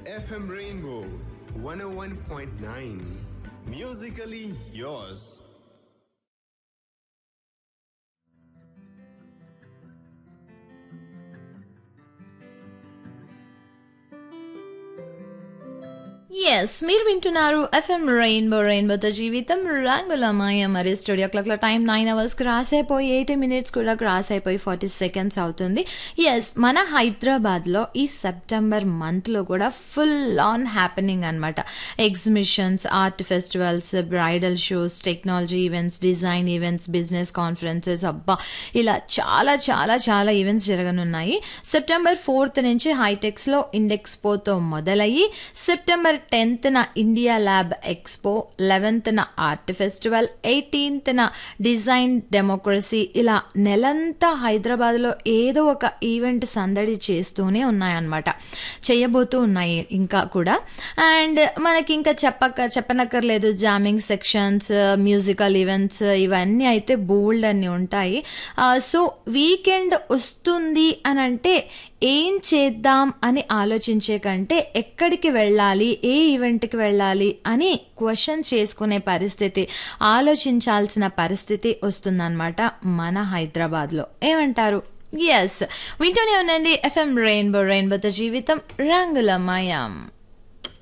FM Rainbow 101.9. Musically yours. Yes మీరు వింటున్నారు FM rainbow రెయిన్బోతో జీవితం రంగుల మాయ మరి స్టూడియో క్లాక్లో టైం నైన్ అవర్స్ క్రాస్ అయిపోయి ఎయిటీ మినిట్స్ కూడా క్రాస్ అయిపోయి ఫార్టీ సెకండ్స్ అవుతుంది ఎస్ మన హైదరాబాద్లో ఈ సెప్టెంబర్ మంత్లో కూడా ఫుల్ ఆన్ హ్యాపెనింగ్ అనమాట exhibitions art festivals bridal shows technology events design events business conferences అబ్బా ఇలా చాలా చాలా చాలా ఈవెంట్స్ జరగనున్నాయి సెప్టెంబర్ ఫోర్త్ నుంచి హైటెక్స్లో ఇండెక్స్పోతో మొదలయ్యి సెప్టెంబర్ టెన్త్న ఇండియా ల్యాబ్ ఎక్స్పో లెవెన్త్న ఆర్ట్ ఫెస్టివల్ ఎయిటీన్త్న డిజైన్ డెమోక్రసీ ఇలా నెలంతా హైదరాబాద్లో ఏదో ఒక ఈవెంట్ సందడి చేస్తూనే ఉన్నాయన్నమాట చేయబోతూ ఉన్నాయి ఇంకా కూడా అండ్ మనకి ఇంకా చెప్పక చెప్పనక్కర్లేదు జామింగ్ సెక్షన్స్ మ్యూజికల్ ఈవెంట్స్ ఇవన్నీ అయితే బోల్డ్ అన్ని ఉంటాయి సో వీకెండ్ వస్తుంది అని అంటే ఏం చేద్దాం అని ఆలోచించే కంటే ఎక్కడికి వెళ్ళాలి ఏ ఈవెంట్కి వెళ్ళాలి అని క్వశ్చన్ చేసుకునే పరిస్థితి ఆలోచించాల్సిన పరిస్థితి వస్తుందన్నమాట మన హైదరాబాద్లో ఏమంటారు ఎస్ వింటూనే ఉండండి ఎఫ్ఎం రెయిన్బో రెయిన్బోతో జీవితం రంగుల మయం